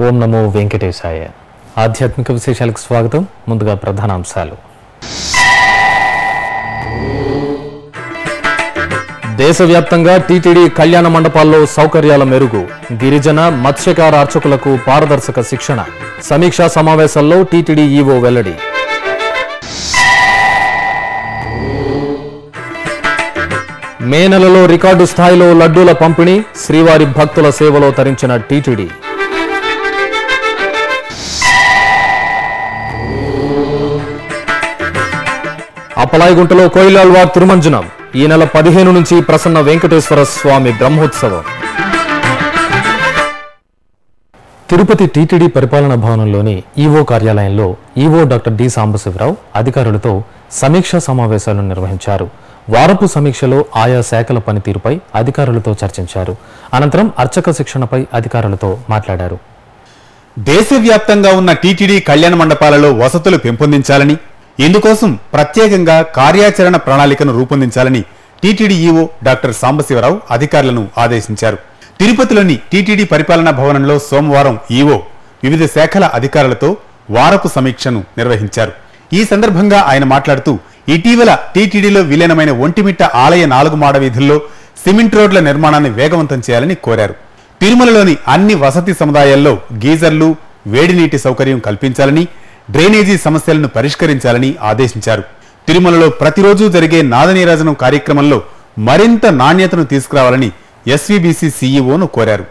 ఓం నమో వెంకటేశాయ ఆధ్యాత్మిక విశేషాలకు స్వాగతం ముందుగా ప్రధాన అంశాలు దేశవ్యాప్తంగా టీటీడీ కళ్యాణ మండపాల్లో సౌకర్యాల మెరుగు గిరిజన మత్స్యకార అర్చకులకు పారదర్శక శిక్షణ సమీక్షా సమావేశాల్లో టీటీడీ ఈవో వెల్లడి మే నెలలో రికార్డు స్థాయిలో లడ్డూల పంపిణీ శ్రీవారి భక్తుల సేవలో తరించిన టీటీడీ అప్పలాయిగుంటలో కోయిలాల్వార్ తిరుమంజనం ఈ నెల పదిహేను నుంచి ప్రసన్న వెంకటేశ్వర స్వామి బ్రహ్మోత్సవం తిరుపతి టీటీడీ పరిపాలనా భవనంలోని ఈవో కార్యాలయంలో ఈవో డాక్టర్ డి సాంబశివరావు అధికారులతో సమీక్షా సమావేశాలను నిర్వహించారు వారపు సమీక్షలో ఆయా శాఖల పనితీరుపై అధికారులతో చర్చించారు అనంతరం అర్చక శిక్షణపై అధికారులతో మాట్లాడారు దేశవ్యాప్తంగా ఉన్న టీటీడీ కళ్యాణ మండపాలలో వసతులు పెంపొందించాలని ఇందుకోసం ప్రత్యేకంగా కార్యాచరణ ప్రణాళికను రూపొందించాలని టీటీడీ ఈవో డాక్టర్ సాంబశివరావు అధికారులను ఆదేశించారు తిరుపతిలోని టీటీడీ పరిపాలనా భవనంలో సోమవారం ఈవో వివిధ శాఖల అధికారులతో వారపు సమీక్షను నిర్వహించారు ఈ సందర్భంగా ఆయన మాట్లాడుతూ ఇటీవల టీటీడీలో విలీనమైన ఒంటిమిట్ట ఆలయ నాలుగు మాడ వీధుల్లో సిమెంట్ రోడ్ల నిర్మాణాన్ని వేగవంతం చేయాలని కోరారు తిరుమలలోని అన్ని వసతి సముదాయాల్లో గీజర్లు వేడి నీటి సౌకర్యం కల్పించాలని డ్రైనేజీ సమస్యలను పరిష్కరించాలని ఆదేశించారు తిరుమలలో ప్రతిరోజు జరిగే నాదనీరాజనం కార్యక్రమంలో మరింత నాణ్యతను తీసుకురావాలని ఎస్వీబీసీ సీఈఓను కోరారు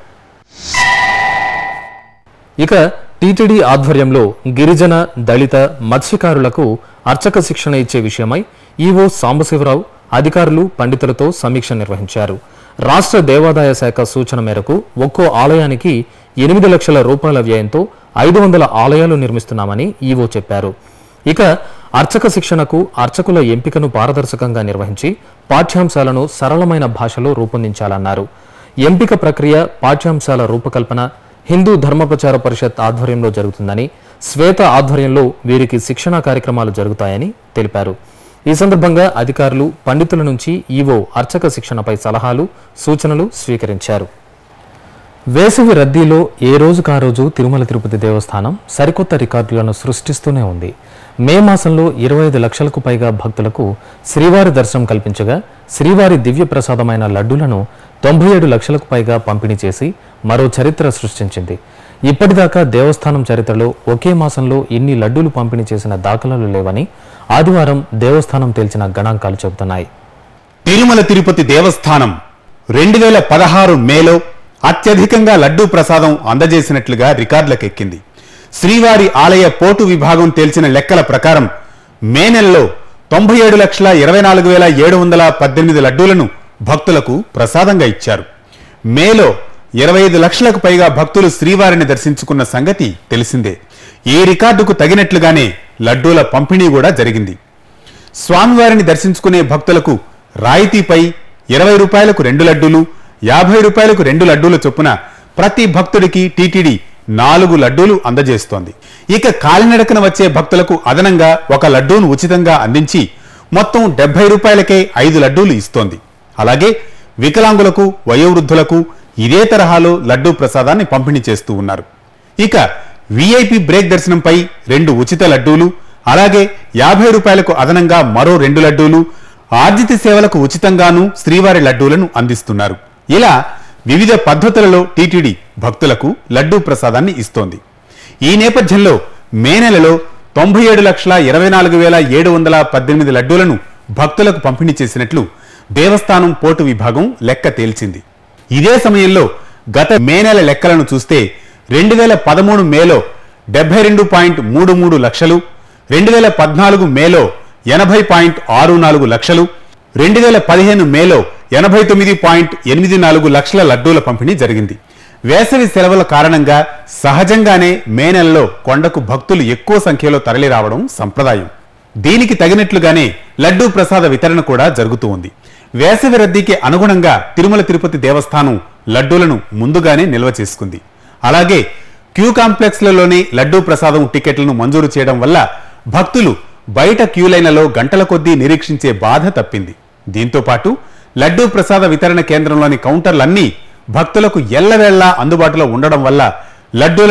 ఇక టీటీడీ ఆధ్వర్యంలో గిరిజన దళిత మత్స్యకారులకు అర్చక శిక్షణ ఇచ్చే విషయమై ఈవో సాంబశివరావు అధికారులు పండితులతో సమీక్ష నిర్వహించారు రాష్ట్ర దేవాదాయ శాఖ సూచన మేరకు ఒక్కో ఆలయానికి ఎనిమిది లక్షల రూపాయల వ్యయంతో ఐదు వందల ఆలయాలు నిర్మిస్తున్నామని ఈవో చెప్పారు ఇక అర్చక శిక్షణకు అర్చకుల ఎంపికను పారదర్శకంగా నిర్వహించి పాఠ్యాంశాలను సరళమైన భాషలో రూపొందించాలన్నారు ఎంపిక ప్రక్రియ పాఠ్యాంశాల రూపకల్పన హిందూ ధర్మ ప్రచార పరిషత్ ఆధ్వర్యంలో జరుగుతుందని శ్వేత ఆధ్వర్యంలో వీరికి శిక్షణా కార్యక్రమాలు జరుగుతాయని తెలిపారు ఈ సందర్భంగా అధికారులు పండితుల నుంచి ఈవో అర్చక శిక్షణపై సలహాలు సూచనలు స్వీకరించారు వేసవి రద్దీలో ఏ రోజుకు ఆ రోజు తిరుమల తిరుపతి దేవస్థానం సరికొత్త రికార్డులను సృష్టిస్తూనే ఉంది మే మాసంలో ఇరవై ఐదు లక్షలకు పైగా భక్తులకు శ్రీవారి దర్శనం కల్పించగా శ్రీవారి దివ్య ప్రసాదమైన లడ్డూలను తొంభై ఏడు లక్షలకు పైగా పంపిణీ చేసి మరో చరిత్ర సృష్టించింది ఇప్పటిదాకా దేవస్థానం చరిత్రలో ఒకే మాసంలో ఇన్ని లడ్డూలు పంపిణీ చేసిన దాఖలాలు లేవని ఆదివారం దేవస్థానం తేల్చిన గణాంకాలు చెబుతున్నాయి తిరుమల తిరుపతి దేవస్థానం రెండు వేల పదహారు మేలో అత్యధికంగా లడ్డూ ప్రసాదం అందజేసినట్లుగా రికార్డులకెక్కింది శ్రీవారి ఆలయ పోటు విభాగం తేల్చిన లెక్కల ప్రకారం మే నెలలో తొంభై ఏడు లక్షల ఇరవై నాలుగు వేల ఏడు వందల పద్దెనిమిది లడ్డూలను భక్తులకు ప్రసాదంగా ఇచ్చారు మేలో ఇరవై ఐదు లక్షలకు పైగా భక్తులు శ్రీవారిని దర్శించుకున్న సంగతి తెలిసిందే ఈ రికార్డుకు తగినట్లుగానే లడ్డూల పంపిణీ కూడా జరిగింది స్వామివారిని దర్శించుకునే భక్తులకు రాయితీపై ఇరవై రూపాయలకు రెండు లడ్డూలు యాభై రూపాయలకు రెండు లడ్డూల చొప్పున ప్రతి భక్తుడికి టీటీడీ నాలుగు లడ్డూలు అందజేస్తోంది ఇక కాలినడకన వచ్చే భక్తులకు అదనంగా ఒక లడ్డూను ఉచితంగా అందించి మొత్తం డెబ్బై రూపాయలకే ఐదు లడ్డూలు ఇస్తోంది అలాగే వికలాంగులకు వయోవృద్ధులకు ఇదే తరహాలో లడ్డూ ప్రసాదాన్ని పంపిణీ చేస్తూ ఉన్నారు ఇక విఐపి బ్రేక్ దర్శనంపై రెండు ఉచిత లడ్డూలు అలాగే యాభై రూపాయలకు అదనంగా మరో రెండు లడ్డూలు ఆర్జిత సేవలకు ఉచితంగాను శ్రీవారి లడ్డూలను అందిస్తున్నారు ఇలా వివిధ పద్ధతులలో టీటీడీ భక్తులకు లడ్డూ ప్రసాదాన్ని ఇస్తోంది ఈ నేపథ్యంలో మే నెలలో తొంభై ఏడు లక్షల ఇరవై నాలుగు వేల ఏడు వందల పద్దెనిమిది లడ్డూలను భక్తులకు పంపిణీ చేసినట్లు దేవస్థానం పోర్టు విభాగం లెక్క తేల్చింది ఇదే సమయంలో గత మే నెల లెక్కలను చూస్తే రెండు వేల పదమూడు మేలో డెబ్బై రెండు పాయింట్ మూడు మూడు లక్షలు రెండు వేల పద్నాలుగు మేలో ఎనభై పాయింట్ ఆరు నాలుగు లక్షలు రెండు వేల పదిహేను మేలో ఎనభై తొమ్మిది పాయింట్ ఎనిమిది నాలుగు లక్షల లడ్డూల పంపిణీ జరిగింది వేసవి సెలవుల కారణంగా సహజంగానే మే నెలలో కొండకు భక్తులు ఎక్కువ సంఖ్యలో తరలి రావడం సంప్రదాయం దీనికి తగినట్లుగానే లడ్డూ ప్రసాద వితరణ కూడా జరుగుతూ ఉంది వేసవి రద్దీకి అనుగుణంగా తిరుమల తిరుపతి దేవస్థానం లడ్డూలను ముందుగానే నిల్వ చేసుకుంది అలాగే క్యూ కాంప్లెక్స్లలోనే లడ్డూ ప్రసాదం టికెట్లను మంజూరు చేయడం వల్ల భక్తులు బయట క్యూ లైన్లలో గంటల కొద్దీ నిరీక్షించే బాధ తప్పింది దీంతో పాటు లడ్డూ ప్రసాద వితరణ కేంద్రంలోని కౌంటర్లన్నీ భక్తులకు ఎల్లవేళ్లా అందుబాటులో ఉండడం వల్ల లడ్డూలను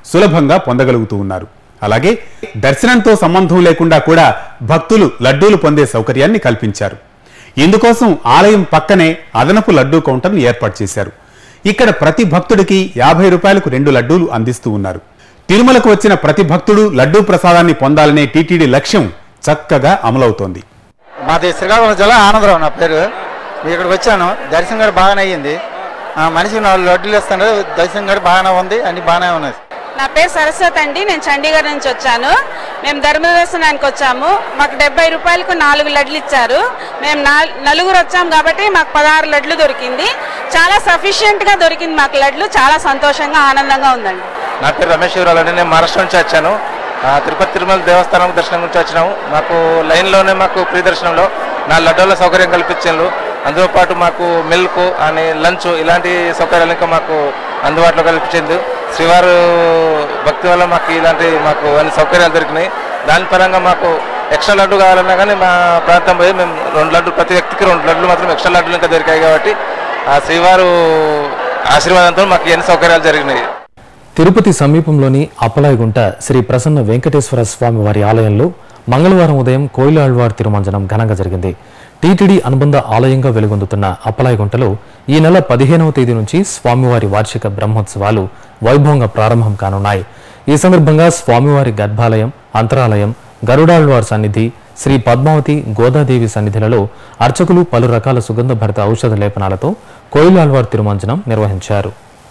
సులభంగా పొందగలుగుతూ ఉన్నారు అలాగే దర్శనంతో సంబంధం లేకుండా కూడా భక్తులు లడ్డూలు పొందే సౌకర్యాన్ని కల్పించారు ఇందుకోసం ఆలయం పక్కనే అదనపు లడ్డూ కౌంటర్ను ఏర్పాటు చేశారు ఇక్కడ ప్రతి భక్తుడికి యాభై రూపాయలకు రెండు లడ్డూలు అందిస్తూ ఉన్నారు తిరుమలకు వచ్చిన ప్రతి భక్తుడు లడ్డూ ప్రసాదాన్ని పొందాలనే టీటీడీ లక్ష్యం చక్కగా అమలవుతోంది మాది శ్రీకాకుళం జిల్లా ఆనందరావు నా పేరు ఇక్కడికి వచ్చాను దర్శనం కూడా బాగానే అయ్యింది ఆ, మనిషికి నాలుగు లడ్డూలు ఇస్తాను దర్శనం కూడా బాగానే ఉంది అన్ని బాగానే ఉన్నాయి నా పేరు సరస్వతి అండి నేను చండీగఢ్ నుంచి వచ్చాను మేము ధర్మ దర్శనానికి వచ్చాము మాకు డెబ్బై రూపాయలకు నాలుగు లడ్లు ఇచ్చారు మేము నాల్- నలుగురు వచ్చాము కాబట్టి మాకు పదహారు లడ్లు దొరికింది చాలా సఫిషియెంట్ గా దొరికింది మాకు లడ్లు చాలా సంతోషంగా ఆనందంగా ఉందండి నా పేరు రమేష్ శివరాలు అండి నేను మహారాష్ట్ర నుంచి వచ్చాను ఆ, తిరుపతి తిరుమల దేవస్థానం దర్శనం గురించి వచ్చినాము మాకు లైన్లోనే మాకు ప్రీ దర్శనంలో నా లడ్డూల సౌకర్యం కల్పించారు అందులో పాటు మాకు మిల్క్ అని లంచ్ ఇలాంటి సౌకర్యాలు ఇంకా మాకు అందుబాటులో కల్పించింది శ్రీవారు భక్తి వల్ల మాకు ఇలాంటి మాకు అన్ని సౌకర్యాలు దొరికినాయి దాని పరంగా మాకు ఎక్స్ట్రా లడ్డు కావాలన్నా కానీ మా ప్రాంతం పోయి మేము రెండు లడ్డు ప్రతి వ్యక్తికి రెండు లడ్లు మాత్రం ఎక్స్ట్రా లడ్డులు ఇంకా దొరికాయి కాబట్టి ఆ శ్రీవారు ఆశీర్వాదంతో మాకు ఎన్ని సౌకర్యాలు జరిగినాయి తిరుపతి సమీపంలోని అప్పలాయగుంట శ్రీ ప్రసన్న వెంకటేశ్వర స్వామి వారి ఆలయంలో మంగళవారం ఉదయం కోయిలాళ్వార్ తిరుమంజనం ఘనంగా జరిగింది టీటీడీ అనుబంధ ఆలయంగా వెలుగొందుతున్న అప్పలాయగుంటలో ఈ నెల పదిహేనవ తేదీ నుంచి స్వామివారి వార్షిక బ్రహ్మోత్సవాలు వైభవంగా ప్రారంభం కానున్నాయి ఈ సందర్భంగా స్వామివారి గర్భాలయం అంతరాలయం గరుడాళ్వార్ సన్నిధి శ్రీ పద్మావతి గోదాదేవి సన్నిధులలో అర్చకులు పలు రకాల సుగంధ భరిత ఔషధ లేపనాలతో కోయిలాళ్వార్ తిరుమంజనం నిర్వహించారు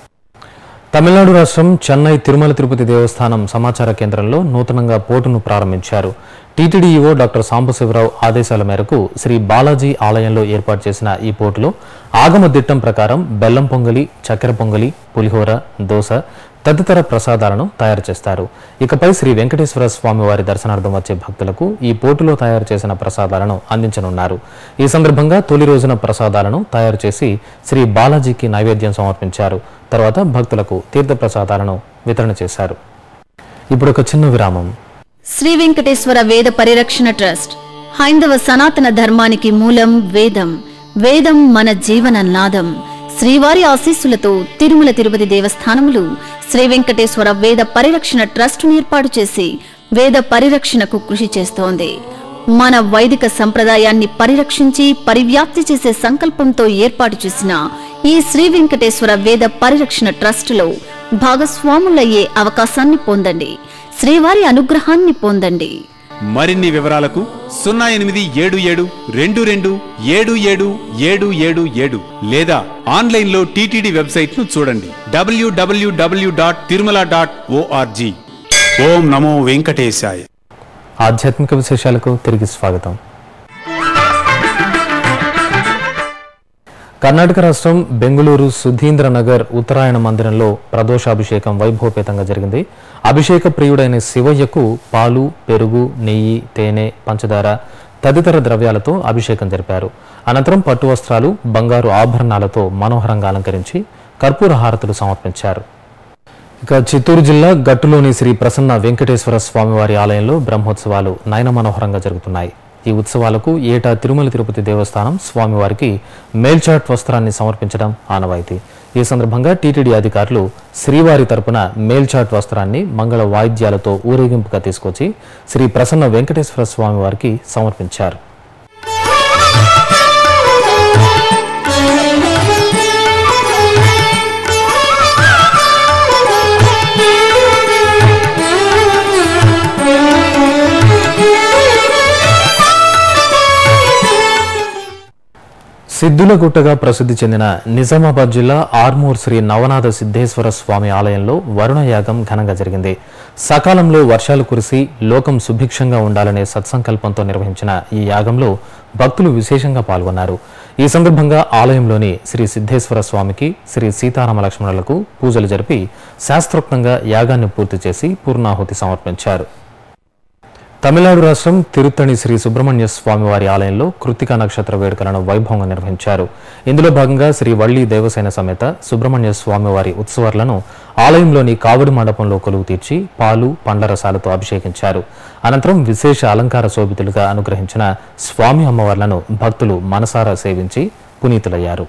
తమిళనాడు రాష్ట్రం చెన్నై తిరుమల తిరుపతి దేవస్థానం సమాచార కేంద్రంలో నూతనంగా పోర్టును ప్రారంభించారు టీటీడీ ఈవో డాక్టర్ సాంబశివరావు ఆదేశాల మేరకు శ్రీ బాలాజీ ఆలయంలో ఏర్పాటు చేసిన ఈ పోర్టులో ఆగమ దిట్టం ప్రకారం బెల్లం పొంగలి చక్కెర పొంగలి పులిహోర దోశ తదితర ప్రసాదాలను తయారు చేస్తారు ఇకపై శ్రీ వెంకటేశ్వర స్వామి వారి దర్శనార్థం వచ్చే భక్తులకు ఈ పోర్టులో తయారు చేసిన ప్రసాదాలను అందించనున్నారు ఈ సందర్భంగా తొలి రోజున ప్రసాదాలను తయారు చేసి శ్రీ బాలాజీకి నైవేద్యం సమర్పించారు తర్వాత భక్తులకు తీర్థ ప్రసాదాలను వితరణ చేశారు ఇప్పుడు ఒక చిన్న విరామం శ్రీ వెంకటేశ్వర వేద పరిరక్షణ ట్రస్ట్ హైందవ సనాతన ధర్మానికి మూలం వేదం వేదం మన జీవన నాదం శ్రీవారి ఆశీస్సులతో తిరుమల తిరుపతి దేవస్థానములు శ్రీ వెంకటేశ్వర వేద పరిరక్షణ ట్రస్టును ఏర్పాటు చేసి వేద పరిరక్షణకు కృషి చేస్తోంది మన వైదిక సంప్రదాయాన్ని పరిరక్షించి పరివ్యాప్తి చేసే సంకల్పంతో ఏర్పాటు చేసిన ఈ శ్రీ వెంకటేశ్వర వేద పరిరక్షణ ట్రస్టులో భాగస్వాములయ్యే అవకాశాన్ని పొందండి శ్రీవారి అనుగ్రహాన్ని పొందండి మరిన్ని వివరాలకు సున్నా ఎనిమిది ఏడు ఏడు రెండు రెండు ఏడు ఏడు ఏడు ఏడు ఏడు లేదా ఆన్లైన్లో టీటీడీ వెబ్సైట్ ను చూడండి డబ్ల్యూడబ్ల్యూడబ్ల్యూ డాట్ తిరుమల డాట్ ఓఆర్జీ ఓం నమో వెంకటేశాయ ఆధ్యాత్మిక విశేషాలకు తిరిగి స్వాగతం కర్ణాటక రాష్ట్రం బెంగళూరు సుధీంద్ర నగర్ ఉత్తరాయణ మందిరంలో ప్రదోషాభిషేకం వైభవపేతంగా జరిగింది అభిషేక ప్రియుడైన శివయ్యకు పాలు పెరుగు నెయ్యి తేనె పంచదార తదితర ద్రవ్యాలతో అభిషేకం జరిపారు అనంతరం పట్టు వస్త్రాలు బంగారు ఆభరణాలతో మనోహరంగా అలంకరించి కర్పూర హారతులు సమర్పించారు ఇక చిత్తూరు జిల్లా గట్టులోని శ్రీ ప్రసన్న వెంకటేశ్వర స్వామివారి ఆలయంలో బ్రహ్మోత్సవాలు నయన మనోహరంగా జరుగుతున్నాయి ఈ ఉత్సవాలకు ఏటా తిరుమల తిరుపతి దేవస్థానం స్వామివారికి మేల్చాట్ వస్త్రాన్ని సమర్పించడం ఆనవాయితీ ఈ సందర్భంగా టీటీడీ అధికారులు శ్రీవారి తరపున మేల్చాట్ వస్త్రాన్ని మంగళ వాయిద్యాలతో ఊరేగింపుగా తీసుకొచ్చి శ్రీ ప్రసన్న వెంకటేశ్వర స్వామివారికి సమర్పించారు సిద్ధులగుట్టగా ప్రసిద్ధి చెందిన నిజామాబాద్ జిల్లా ఆర్మూర్ శ్రీ నవనాథ సిద్ధేశ్వర స్వామి ఆలయంలో వరుణ యాగం ఘనంగా జరిగింది సకాలంలో వర్షాలు కురిసి లోకం సుభిక్షంగా ఉండాలనే సత్సంకల్పంతో నిర్వహించిన ఈ యాగంలో భక్తులు విశేషంగా పాల్గొన్నారు ఈ సందర్భంగా ఆలయంలోని శ్రీ సిద్ధేశ్వర స్వామికి శ్రీ సీతారామ లక్ష్మణులకు పూజలు జరిపి శాస్త్రోక్తంగా యాగాన్ని పూర్తి చేసి పూర్ణాహుతి సమర్పించారు తమిళనాడు రాష్ట్రం తిరుత్తణి శ్రీ సుబ్రహ్మణ్య స్వామి వారి ఆలయంలో కృతికా నక్షత్ర వేడుకలను వైభవంగా నిర్వహించారు ఇందులో భాగంగా శ్రీ వల్లి దేవసేన సమేత సుబ్రహ్మణ్య స్వామి వారి ఉత్సవాలను ఆలయంలోని కావడి మండపంలో కొలువు తీర్చి పాలు పండ్ల రసాలతో అభిషేకించారు అనంతరం విశేష అలంకార శోభితులుగా అనుగ్రహించిన స్వామి అమ్మవార్లను భక్తులు మనసారా సేవించి పునీతులయ్యారు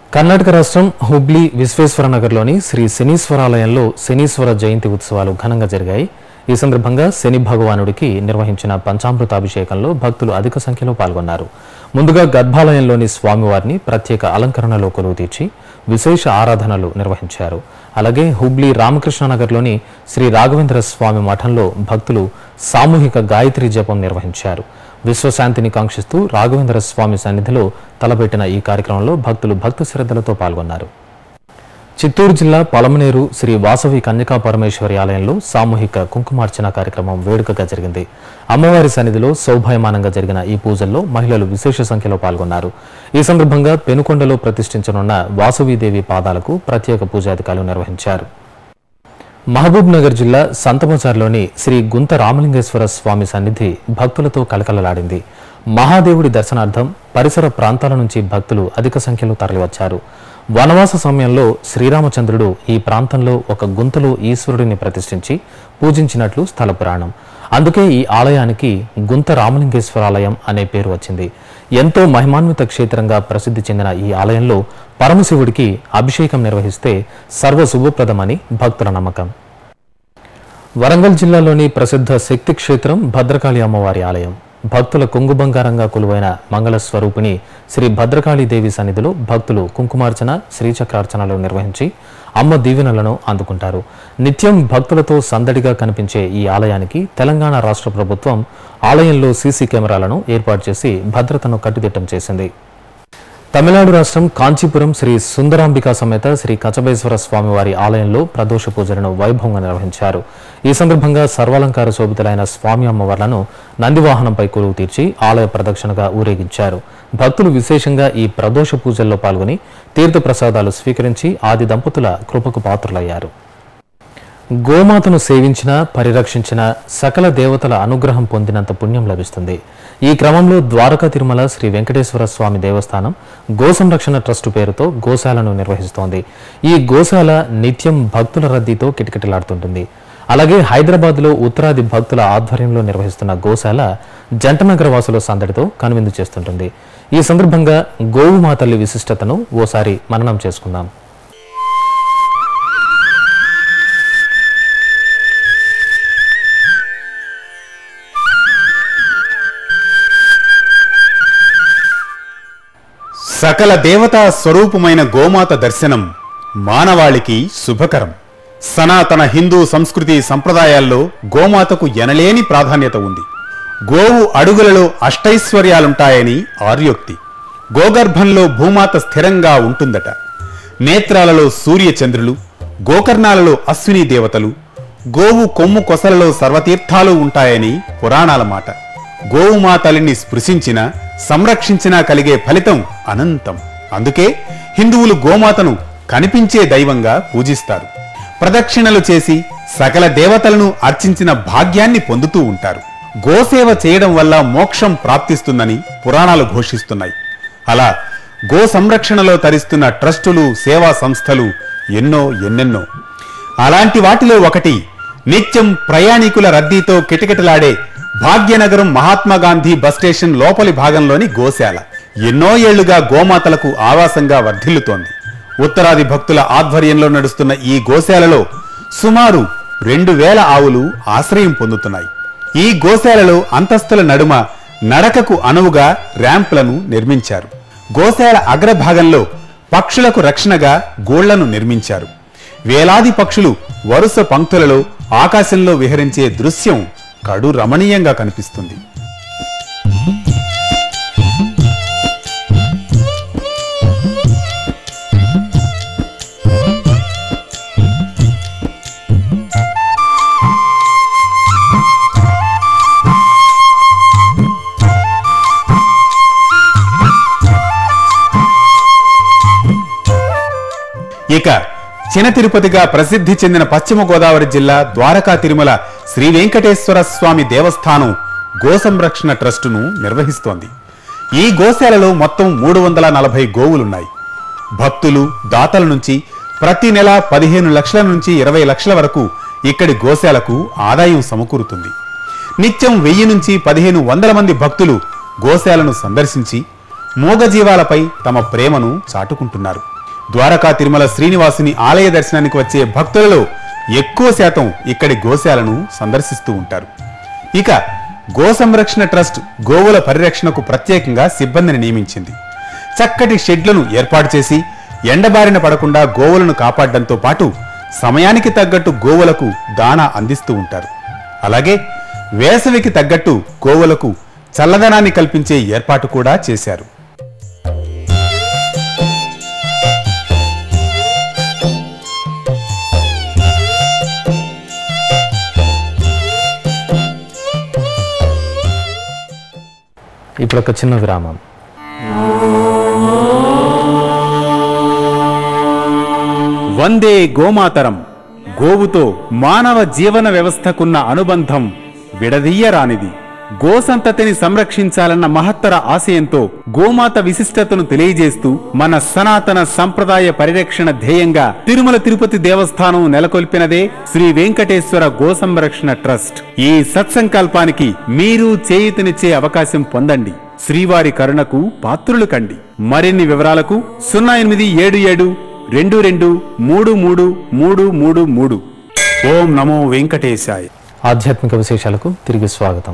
కర్ణాటక రాష్ట్రం హుబ్లీ విశ్వేశ్వర నగర్లోని శ్రీ శనీశ్వరాలయంలో శనీశ్వర జయంతి ఉత్సవాలు ఘనంగా జరిగాయి ఈ సందర్భంగా శని భగవానుడికి నిర్వహించిన పంచామృతాభిషేకంలో భక్తులు అధిక సంఖ్యలో పాల్గొన్నారు ముందుగా గర్భాలయంలోని స్వామివారిని ప్రత్యేక అలంకరణలో కొలువు తీర్చి విశేష ఆరాధనలు నిర్వహించారు అలాగే హుబ్లీ రామకృష్ణ నగర్లోని శ్రీ రాఘవేంద్ర స్వామి మఠంలో భక్తులు సామూహిక గాయత్రి జపం నిర్వహించారు విశ్వశాంతిని కాంక్షిస్తూ రాఘవేంద్ర స్వామి సన్నిధిలో తలపెట్టిన ఈ కార్యక్రమంలో భక్తులు భక్తి శ్రద్ధలతో పాల్గొన్నారు చిత్తూరు జిల్లా పలమనేరు శ్రీ వాసవి కన్యకా పరమేశ్వరి ఆలయంలో సామూహిక కుంకుమార్చన కార్యక్రమం వేడుకగా జరిగింది అమ్మవారి సన్నిధిలో శోభాయమానంగా జరిగిన ఈ పూజల్లో మహిళలు విశేష సంఖ్యలో పాల్గొన్నారు ఈ సందర్భంగా పెనుకొండలో ప్రతిష్ఠించనున్న వాసవీదేవి పాదాలకు ప్రత్యేక పూజాధికారులు నిర్వహించారు మహబూబ్ నగర్ జిల్లా సంతబజార్లోని శ్రీ గుంత రామలింగేశ్వర స్వామి సన్నిధి భక్తులతో కలకలలాడింది మహాదేవుడి దర్శనార్థం పరిసర ప్రాంతాల నుంచి భక్తులు అధిక సంఖ్యలో తరలివచ్చారు వనవాస సమయంలో శ్రీరామచంద్రుడు ఈ ప్రాంతంలో ఒక గుంతలో ఈశ్వరుడిని ప్రతిష్ఠించి పూజించినట్లు స్థల పురాణం అందుకే ఈ ఆలయానికి గుంత రామలింగేశ్వరాలయం అనే పేరు వచ్చింది ఎంతో మహిమాన్విత క్షేత్రంగా ప్రసిద్ధి చెందిన ఈ ఆలయంలో పరమశివుడికి అభిషేకం నిర్వహిస్తే సర్వ శుభప్రదమని భక్తుల నమ్మకం వరంగల్ జిల్లాలోని ప్రసిద్ధ శక్తి క్షేత్రం భద్రకాళి అమ్మవారి ఆలయం భక్తుల కొంగు బంగారంగా కొలువైన మంగళ స్వరూపిణి శ్రీ భద్రకాళి దేవి సన్నిధిలో భక్తులు కుంకుమార్చన శ్రీచక్రార్చనలు నిర్వహించి అమ్మ దీవెనలను అందుకుంటారు నిత్యం భక్తులతో సందడిగా కనిపించే ఈ ఆలయానికి తెలంగాణ రాష్ట్ర ప్రభుత్వం ఆలయంలో సీసీ కెమెరాలను ఏర్పాటు చేసి భద్రతను కట్టుదిట్టం చేసింది తమిళనాడు రాష్ట్రం కాంచీపురం శ్రీ సుందరాంబిక సమేత శ్రీ కచబేశ్వర స్వామి వారి ఆలయంలో ప్రదోష పూజలను వైభవంగా నిర్వహించారు ఈ సందర్భంగా సర్వాలంకార శోభితులైన స్వామి అమ్మవార్లను నందివాహనంపై కొలువు తీర్చి ఆలయ ప్రదక్షిణగా ఊరేగించారు భక్తులు విశేషంగా ఈ ప్రదోష పూజల్లో పాల్గొని తీర్థ ప్రసాదాలు స్వీకరించి ఆది దంపతుల కృపకు పాత్రులయ్యారు గోమాతను సేవించిన పరిరక్షించిన సకల దేవతల అనుగ్రహం పొందినంత పుణ్యం లభిస్తుంది ఈ క్రమంలో ద్వారకా తిరుమల శ్రీ వెంకటేశ్వర స్వామి దేవస్థానం గో సంరక్షణ ట్రస్టు పేరుతో గోశాలను నిర్వహిస్తోంది ఈ గోశాల నిత్యం భక్తుల రద్దీతో కిటకిటలాడుతుంటుంది అలాగే హైదరాబాద్లో ఉత్తరాది భక్తుల ఆధ్వర్యంలో నిర్వహిస్తున్న గోశాల జంటనగర వాసుల సందడితో కనువిందు చేస్తుంటుంది ఈ సందర్భంగా గోవు మాతల్లి విశిష్టతను ఓసారి మననం చేసుకుందాం సకల దేవతా స్వరూపమైన గోమాత దర్శనం మానవాళికి శుభకరం సనాతన హిందూ సంస్కృతి సంప్రదాయాల్లో గోమాతకు ఎనలేని ప్రాధాన్యత ఉంది గోవు అడుగులలో అష్టైశ్వర్యాలుంటాయని ఆర్యోక్తి గోగర్భంలో భూమాత స్థిరంగా ఉంటుందట నేత్రాలలో సూర్యచంద్రులు గోకర్ణాలలో అశ్విని దేవతలు గోవు కొమ్ము కొసలలో సర్వతీర్థాలు ఉంటాయని పురాణాల మాట గోవుమా తల్లిని స్పృశించిన సంరక్షించినా కలిగే ఫలితం అనంతం అందుకే హిందువులు గోమాతను కనిపించే దైవంగా పూజిస్తారు ప్రదక్షిణలు చేసి సకల దేవతలను అర్చించిన భాగ్యాన్ని పొందుతూ ఉంటారు గోసేవ చేయడం వల్ల మోక్షం ప్రాప్తిస్తుందని పురాణాలు ఘోషిస్తున్నాయి అలా గో సంరక్షణలో తరిస్తున్న ట్రస్టులు సేవా సంస్థలు ఎన్నో ఎన్నెన్నో అలాంటి వాటిలో ఒకటి నిత్యం ప్రయాణికుల రద్దీతో కిటకిటలాడే భాగ్యనగరం మహాత్మా గాంధీ బస్ స్టేషన్ లోపలి భాగంలోని గోశాల ఎన్నో ఏళ్లుగా గోమాతలకు ఆవాసంగా వర్ధిల్లుతోంది ఉత్తరాది భక్తుల ఆధ్వర్యంలో నడుస్తున్న ఈ గోశాలలో సుమారు రెండు వేల ఆవులు ఆశ్రయం పొందుతున్నాయి ఈ గోశాలలో అంతస్తుల నడుమ నడకకు అనువుగా ర్యాంప్లను నిర్మించారు గోశాల అగ్రభాగంలో పక్షులకు రక్షణగా గోళ్లను నిర్మించారు వేలాది పక్షులు వరుస పంక్తులలో ఆకాశంలో విహరించే దృశ్యం కడు రమణీయంగా కనిపిస్తుంది ఇక చిన తిరుపతిగా ప్రసిద్ధి చెందిన పశ్చిమ గోదావరి జిల్లా ద్వారకా తిరుమల శ్రీ వెంకటేశ్వర స్వామి దేవస్థానం గో సంరక్షణ ట్రస్టును నిర్వహిస్తోంది ఈ గోశాలలో మొత్తం మూడు వందల నలభై గోవులున్నాయి భక్తులు దాతల నుంచి ప్రతి నెల పదిహేను లక్షల నుంచి ఇరవై లక్షల వరకు ఇక్కడి గోశాలకు ఆదాయం సమకూరుతుంది నిత్యం వెయ్యి నుంచి పదిహేను వందల మంది భక్తులు గోశాలను సందర్శించి మూగజీవాలపై తమ ప్రేమను చాటుకుంటున్నారు ద్వారకా తిరుమల శ్రీనివాసుని ఆలయ దర్శనానికి వచ్చే భక్తులలో ఎక్కువ శాతం ఇక్కడి గోశాలను సందర్శిస్తూ ఉంటారు ఇక గో సంరక్షణ ట్రస్ట్ గోవుల పరిరక్షణకు ప్రత్యేకంగా సిబ్బందిని నియమించింది చక్కటి షెడ్లను ఏర్పాటు చేసి ఎండబారిన పడకుండా గోవులను కాపాడడంతో పాటు సమయానికి తగ్గట్టు గోవులకు దాణా అందిస్తూ ఉంటారు అలాగే వేసవికి తగ్గట్టు గోవులకు చల్లదనాన్ని కల్పించే ఏర్పాటు కూడా చేశారు ఇప్పుడు ఒక చిన్న విరామం వందే గోమాతరం గోవుతో మానవ జీవన వ్యవస్థకున్న అనుబంధం విడదీయరానిది గోసంతతిని సంరక్షించాలన్న మహత్తర ఆశయంతో గోమాత విశిష్టతను తెలియజేస్తూ మన సనాతన సంప్రదాయ పరిరక్షణ ధ్యేయంగా తిరుమల తిరుపతి దేవస్థానం నెలకొల్పినదే శ్రీ వెంకటేశ్వర గో సంరక్షణ ట్రస్ట్ ఈ సత్సంకల్పానికి మీరు చేయూతనిచ్చే అవకాశం పొందండి శ్రీవారి కరుణకు పాత్రులు కండి మరిన్ని వివరాలకు సున్నా ఎనిమిది ఏడు ఏడు రెండు రెండు మూడు మూడు మూడు మూడు మూడు ఓం నమో వెంకటేశాయ ఆధ్యాత్మిక విశేషాలకు తిరిగి స్వాగతం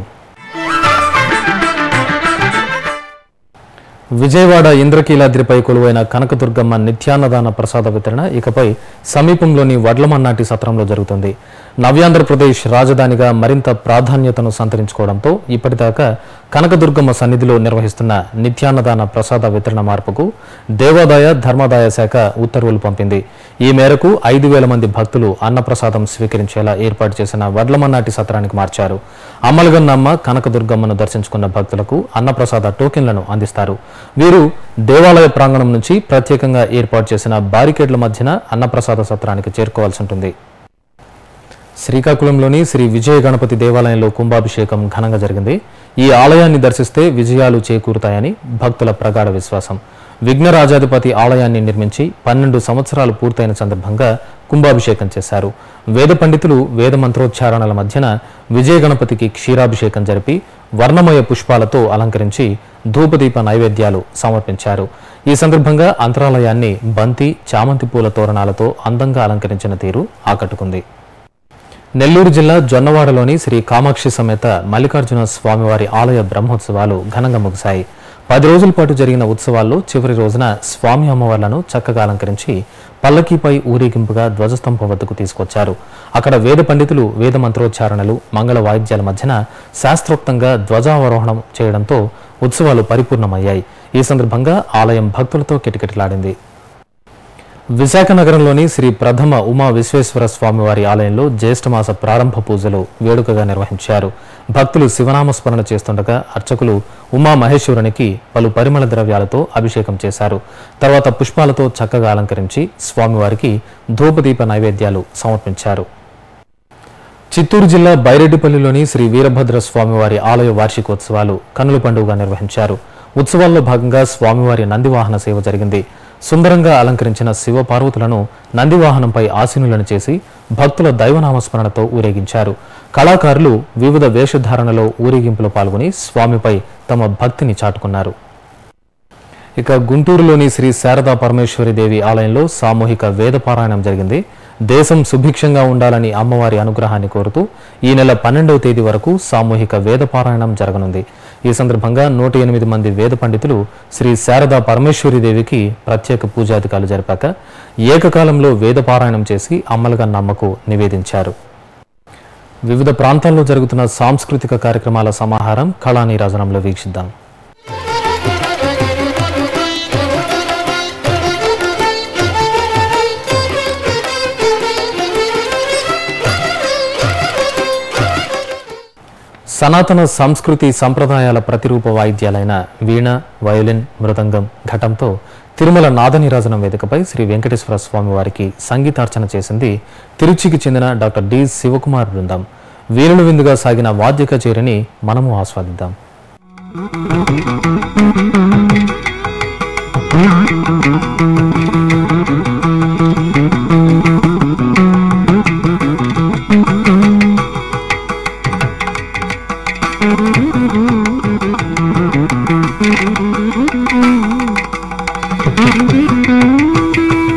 విజయవాడ ఇంద్రకీలాద్రిపై కొలువైన కనకదుర్గమ్మ నిత్యాన్నదాన ప్రసాద వితరణ ఇకపై సమీపంలోని వడ్లమన్నాటి సత్రంలో జరుగుతుంది నవ్యాంధ్రప్రదేశ్ రాజధానిగా మరింత ప్రాధాన్యతను సంతరించుకోవడంతో ఇప్పటిదాకా కనకదుర్గమ్మ సన్నిధిలో నిర్వహిస్తున్న నిత్యాన్నదాన ప్రసాద వితరణ మార్పుకు దేవాదాయ ధర్మాదాయ శాఖ ఉత్తర్వులు పంపింది ఈ మేరకు ఐదు వేల మంది భక్తులు అన్నప్రసాదం స్వీకరించేలా ఏర్పాటు చేసిన వడ్లమన్నాటి సత్రానికి మార్చారు అమ్మలగన్నమ్మ కనకదుర్గమ్మను దర్శించుకున్న భక్తులకు అన్నప్రసాద టోకెన్లను అందిస్తారు వీరు దేవాలయ ప్రాంగణం నుంచి ప్రత్యేకంగా ఏర్పాటు చేసిన బారికేడ్ల మధ్యన అన్నప్రసాద సత్రానికి చేరుకోవాల్సి ఉంటుంది శ్రీకాకుళంలోని శ్రీ విజయ గణపతి దేవాలయంలో కుంభాభిషేకం ఘనంగా జరిగింది ఈ ఆలయాన్ని దర్శిస్తే విజయాలు చేకూరుతాయని భక్తుల ప్రగాఢ విశ్వాసం విఘ్నరాజాధిపతి ఆలయాన్ని నిర్మించి పన్నెండు సంవత్సరాలు పూర్తయిన సందర్భంగా కుంభాభిషేకం చేశారు వేద పండితులు వేద మంత్రోచ్చారణల మధ్యన విజయ గణపతికి క్షీరాభిషేకం జరిపి వర్ణమయ పుష్పాలతో అలంకరించి ధూపదీప నైవేద్యాలు సమర్పించారు ఈ సందర్భంగా అంతరాలయాన్ని బంతి చామంతి పూల తోరణాలతో అందంగా అలంకరించిన తీరు ఆకట్టుకుంది నెల్లూరు జిల్లా జొన్నవాడలోని శ్రీ కామాక్షి సమేత మల్లికార్జున స్వామివారి ఆలయ బ్రహ్మోత్సవాలు ఘనంగా ముగిశాయి పది రోజుల పాటు జరిగిన ఉత్సవాల్లో చివరి రోజున స్వామి అమ్మవార్లను చక్కగా అలంకరించి పల్లకీపై ఊరేగింపుగా ధ్వజస్తంభం వద్దకు తీసుకొచ్చారు అక్కడ వేద పండితులు వేద మంత్రోచ్చారణలు మంగళ వాయిద్యాల మధ్యన శాస్త్రోక్తంగా ధ్వజావరోహణం చేయడంతో ఉత్సవాలు పరిపూర్ణమయ్యాయి ఈ సందర్భంగా ఆలయం భక్తులతో కిటకిటలాడింది విశాఖ నగరంలోని శ్రీ ప్రథమ ఉమా విశ్వేశ్వర స్వామివారి ఆలయంలో జ్యేష్ఠమాస ప్రారంభ పూజలు వేడుకగా నిర్వహించారు భక్తులు శివనామస్మరణ చేస్తుండగా అర్చకులు ఉమా మహేశ్వరునికి పలు పరిమళ ద్రవ్యాలతో అభిషేకం చేశారు తర్వాత పుష్పాలతో చక్కగా అలంకరించి స్వామివారికి ధూపదీప నైవేద్యాలు సమర్పించారు చిత్తూరు జిల్లా బైరెడ్డిపల్లిలోని శ్రీ వీరభద్ర స్వామివారి ఆలయ వార్షికోత్సవాలు కన్నుల పండుగగా నిర్వహించారు ఉత్సవాల్లో భాగంగా స్వామివారి నందివాహన సేవ జరిగింది సుందరంగా అలంకరించిన శివ పార్వతులను నందివాహనంపై ఆసీనులను చేసి భక్తుల దైవనామస్మరణతో ఊరేగించారు కళాకారులు వివిధ వేషధారణలో ఊరేగింపులో పాల్గొని స్వామిపై తమ భక్తిని చాటుకున్నారు ఇక గుంటూరులోని శ్రీ శారదా పరమేశ్వరి దేవి ఆలయంలో సామూహిక వేద పారాయణం జరిగింది దేశం సుభిక్షంగా ఉండాలని అమ్మవారి అనుగ్రహాన్ని కోరుతూ ఈ నెల పన్నెండవ తేదీ వరకు సామూహిక వేద పారాయణం జరగనుంది ఈ సందర్భంగా నూట ఎనిమిది మంది వేద పండితులు శ్రీ శారదా పరమేశ్వరి దేవికి ప్రత్యేక పూజాధికారులు జరిపాక ఏకకాలంలో వేద పారాయణం చేసి అమ్మలగన్న అమ్మకు నివేదించారు వివిధ ప్రాంతాల్లో జరుగుతున్న సాంస్కృతిక కార్యక్రమాల సమాహారం కళానీరాజనంలో వీక్షిద్దాం సనాతన సంస్కృతి సంప్రదాయాల ప్రతిరూప వాయిద్యాలైన వీణ వయోలిన్ మృదంగం ఘటంతో తిరుమల నాదనీరాజనం వేదికపై శ్రీ వెంకటేశ్వర స్వామి వారికి సంగీతార్చన చేసింది తిరుచికి చెందిన డాక్టర్ డి శివకుమార్ బృందం వీరులు విందుగా సాగిన వాద్య కచేరిని మనము ఆస్వాదిద్దాం Thank you.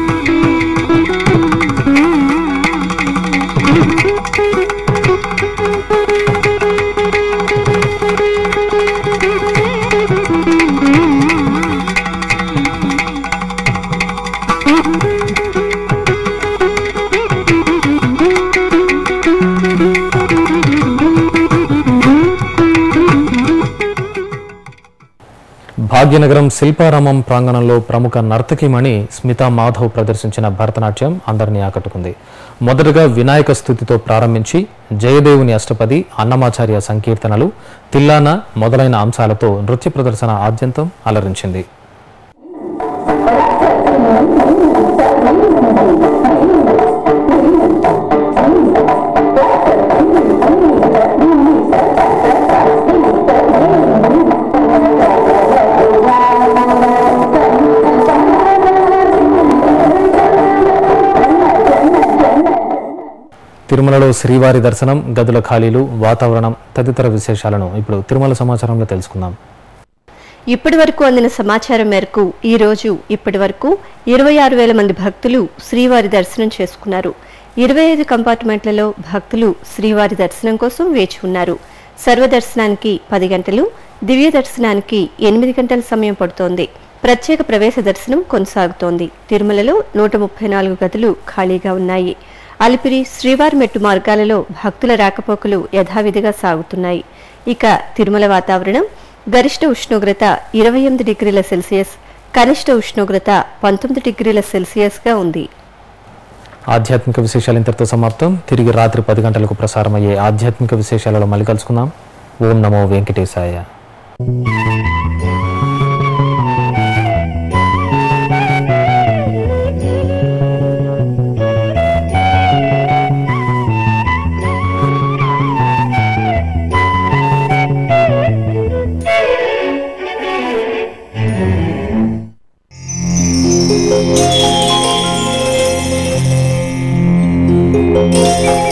భాగ్యనగరం శిల్పారామం ప్రాంగణంలో ప్రముఖ నర్తకిమణి స్మితా మాధవ్ ప్రదర్శించిన భరతనాట్యం అందరినీ ఆకట్టుకుంది మొదటగా వినాయక స్థుతితో ప్రారంభించి జయదేవుని అష్టపది అన్నమాచార్య సంకీర్తనలు తిల్లాన మొదలైన అంశాలతో నృత్య ప్రదర్శన ఆద్యంతం అలరించింది తిరుమలలో శ్రీవారి దర్శనం గదుల ఖాళీలు వాతావరణం తదితర విశేషాలను ఇప్పుడు తిరుమల సమాచారంలో తెలుసుకుందాం ఇప్పటి వరకు అందిన సమాచారం మేరకు ఈ రోజు ఇప్పటి వరకు ఇరవై ఆరు వేల మంది భక్తులు శ్రీవారి దర్శనం చేసుకున్నారు ఇరవై ఐదు కంపార్ట్మెంట్లలో భక్తులు శ్రీవారి దర్శనం కోసం వేచి ఉన్నారు సర్వదర్శనానికి పది గంటలు దివ్య దర్శనానికి ఎనిమిది గంటల సమయం పడుతోంది ప్రత్యేక ప్రవేశ దర్శనం కొనసాగుతోంది తిరుమలలో నూట ముప్పై నాలుగు గదులు ఖాళీగా ఉన్నాయి అలిపిరి శ్రీవారి మెట్టు మార్గాలలో భక్తుల రాకపోకలు యథావిధిగా సాగుతున్నాయి ఇక తిరుమల వాతావరణం గరిష్ట ఉష్ణోగ్రత ఇరవై ఎనిమిది డిగ్రీల సెల్సియస్ కనిష్ట ఉష్ణోగ్రత పంతొమ్మిది డిగ్రీల సెల్సియస్గా ఉంది ఆధ్యాత్మిక విశేషాలు ఇంతటితో సమాప్తం తిరిగి రాత్రి పది గంటలకు ప్రసారమయ్యే ఆధ్యాత్మిక విశేషాలలో మళ్ళీ కలుసుకుందాం ఓం నమో వెంకటేశాయ Thank you.